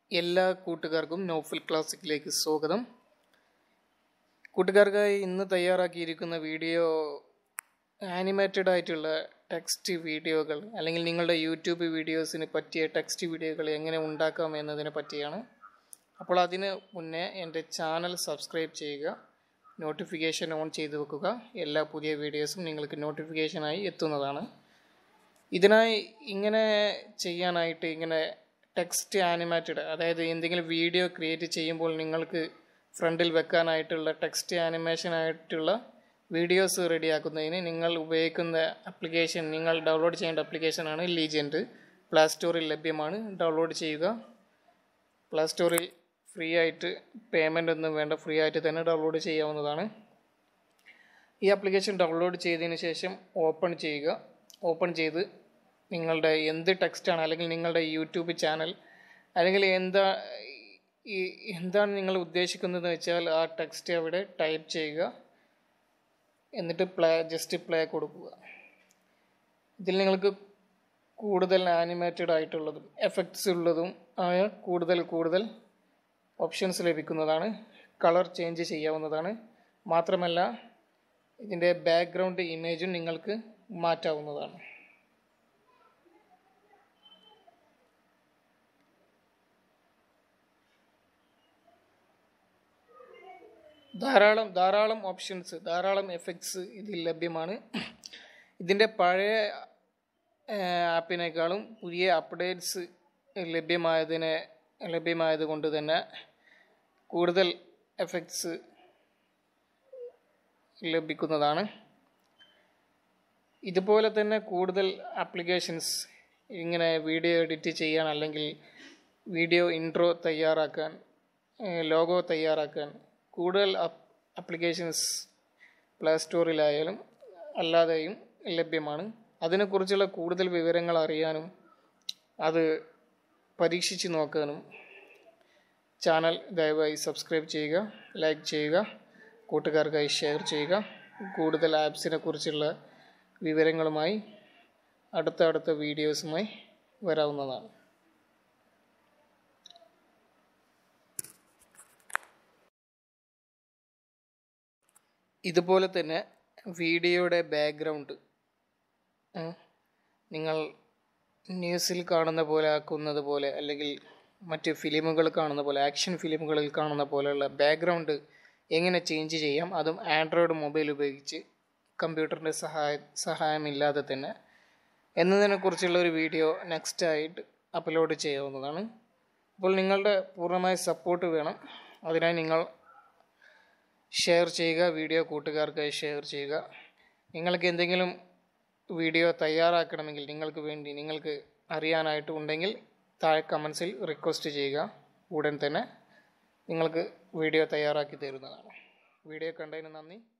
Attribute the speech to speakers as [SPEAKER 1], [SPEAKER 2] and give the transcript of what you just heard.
[SPEAKER 1] എല്ലാ കൂട്ടുകാർക്കും നോഫൽ ക്ലാസിക്കിലേക്ക് സ്വാഗതം കൂട്ടുകാർക്കായി ഇന്ന് തയ്യാറാക്കിയിരിക്കുന്ന വീഡിയോ ആനിമേറ്റഡ് ആയിട്ടുള്ള ടെക്സ്റ്റ് വീഡിയോകൾ അല്ലെങ്കിൽ നിങ്ങളുടെ യൂട്യൂബ് വീഡിയോസിന് പറ്റിയ ടെക്സ്റ്റ് വീഡിയോകൾ എങ്ങനെ ഉണ്ടാക്കാം എന്നതിനെ പറ്റിയാണ് അപ്പോൾ അതിന് മുന്നേ എൻ്റെ ചാനൽ സബ്സ്ക്രൈബ് ചെയ്യുക നോട്ടിഫിക്കേഷൻ ഓൺ ചെയ്ത് വെക്കുക എല്ലാ പുതിയ വീഡിയോസും നിങ്ങൾക്ക് നോട്ടിഫിക്കേഷനായി എത്തുന്നതാണ് ഇതിനായി ഇങ്ങനെ ചെയ്യാനായിട്ട് ഇങ്ങനെ ടെക്സ്റ്റ് ആനിമേറ്റഡ് അതായത് എന്തെങ്കിലും വീഡിയോ ക്രിയേറ്റ് ചെയ്യുമ്പോൾ നിങ്ങൾക്ക് ഫ്രണ്ടിൽ വെക്കാനായിട്ടുള്ള ടെക്സ്റ്റ് ആനിമേഷൻ ആയിട്ടുള്ള വീഡിയോസ് റെഡിയാക്കുന്നതിന് നിങ്ങൾ ഉപയോഗിക്കുന്ന ആപ്ലിക്കേഷൻ നിങ്ങൾ ഡൗൺലോഡ് ചെയ്യേണ്ട ആപ്ലിക്കേഷനാണ് ലീജൻഡ് പ്ലേ സ്റ്റോറിൽ ലഭ്യമാണ് ഡൗൺലോഡ് ചെയ്യുക പ്ലേ സ്റ്റോറിൽ ഫ്രീ ആയിട്ട് പേയ്മെൻ്റ് ഒന്നും വേണ്ട ഫ്രീ ആയിട്ട് തന്നെ ഡൗൺലോഡ് ചെയ്യാവുന്നതാണ് ഈ ആപ്ലിക്കേഷൻ ഡൗൺലോഡ് ചെയ്തതിന് ശേഷം ഓപ്പൺ ചെയ്യുക ഓപ്പൺ ചെയ്ത് നിങ്ങളുടെ എന്ത് ടെക്സ്റ്റാണ് അല്ലെങ്കിൽ നിങ്ങളുടെ യൂട്യൂബ് ചാനൽ അല്ലെങ്കിൽ എന്താ ഈ എന്താണ് നിങ്ങൾ ഉദ്ദേശിക്കുന്നത് വെച്ചാൽ ആ ടെക്സ്റ്റ് അവിടെ ടൈപ്പ് ചെയ്യുക എന്നിട്ട് പ്ലേ ജസ്റ്റ് പ്ലേ കൊടുക്കുക ഇതിൽ നിങ്ങൾക്ക് കൂടുതൽ ആനിമേറ്റഡ് ആയിട്ടുള്ളതും എഫക്ട്സ് ഉള്ളതും ആയ കൂടുതൽ കൂടുതൽ ഓപ്ഷൻസ് ലഭിക്കുന്നതാണ് കളർ ചേഞ്ച് ചെയ്യാവുന്നതാണ് മാത്രമല്ല ഇതിൻ്റെ ബാക്ക്ഗ്രൗണ്ട് ഇമേജും നിങ്ങൾക്ക് മാറ്റാവുന്നതാണ് ധാരാളം ധാരാളം ഓപ്ഷൻസ് ധാരാളം എഫക്ട്സ് ഇതിൽ ലഭ്യമാണ് ഇതിൻ്റെ പഴയ ആപ്പിനേക്കാളും പുതിയ അപ്ഡേറ്റ്സ് ലഭ്യമായതിനെ ലഭ്യമായത് കൊണ്ട് തന്നെ കൂടുതൽ എഫക്ട്സ് ലഭിക്കുന്നതാണ് ഇതുപോലെ തന്നെ കൂടുതൽ ആപ്ലിക്കേഷൻസ് ഇങ്ങനെ വീഡിയോ എഡിറ്റ് ചെയ്യാൻ അല്ലെങ്കിൽ വീഡിയോ ഇൻട്രോ തയ്യാറാക്കാൻ ലോഗോ തയ്യാറാക്കാൻ കൂടുതൽ ആപ്ലിക്കേഷൻസ് പ്ലേ സ്റ്റോറിലായാലും അല്ലാതെയും ലഭ്യമാണ് അതിനെക്കുറിച്ചുള്ള കൂടുതൽ വിവരങ്ങൾ അറിയാനും അത് പരീക്ഷിച്ച് നോക്കാനും ചാനൽ ദയവായി സബ്സ്ക്രൈബ് ചെയ്യുക ലൈക്ക് ചെയ്യുക കൂട്ടുകാർക്കായി ഷെയർ ചെയ്യുക കൂടുതൽ ആപ്സിനെ കുറിച്ചുള്ള വിവരങ്ങളുമായി അടുത്ത അടുത്ത വീഡിയോസുമായി വരാവുന്നതാണ് ഇതുപോലെ തന്നെ വീഡിയോയുടെ ബാക്ക്ഗ്രൗണ്ട് നിങ്ങൾ ന്യൂസിൽ കാണുന്ന പോലെ ആക്കുന്നത് പോലെ അല്ലെങ്കിൽ മറ്റ് ഫിലിമുകൾ കാണുന്ന പോലെ ആക്ഷൻ ഫിലിമുകളിൽ കാണുന്ന പോലെയുള്ള ബാക്ക്ഗ്രൗണ്ട് എങ്ങനെ ചേഞ്ച് ചെയ്യാം അതും ആൻഡ്രോയിഡ് മൊബൈൽ ഉപയോഗിച്ച് കമ്പ്യൂട്ടറിൻ്റെ സഹായ സഹായമില്ലാതെ തന്നെ എന്നതിനെക്കുറിച്ചുള്ള ഒരു വീഡിയോ നെക്സ്റ്റ് ആയിട്ട് അപ്ലോഡ് ചെയ്യാവുന്നതാണ് അപ്പോൾ നിങ്ങളുടെ പൂർണ്ണമായ സപ്പോർട്ട് വേണം അതിനായി നിങ്ങൾ ഷെയർ ചെയ്യുക വീഡിയോ കൂട്ടുകാർക്കായി ഷെയർ ചെയ്യുക നിങ്ങൾക്ക് എന്തെങ്കിലും വീഡിയോ തയ്യാറാക്കണമെങ്കിൽ നിങ്ങൾക്ക് വേണ്ടി നിങ്ങൾക്ക് അറിയാനായിട്ട് ഉണ്ടെങ്കിൽ താഴെ കമൻസിൽ റിക്വസ്റ്റ് ചെയ്യുക ഉടൻ തന്നെ നിങ്ങൾക്ക് വീഡിയോ തയ്യാറാക്കി തരുന്നതാണ് വീഡിയോ കണ്ടതിന് നന്ദി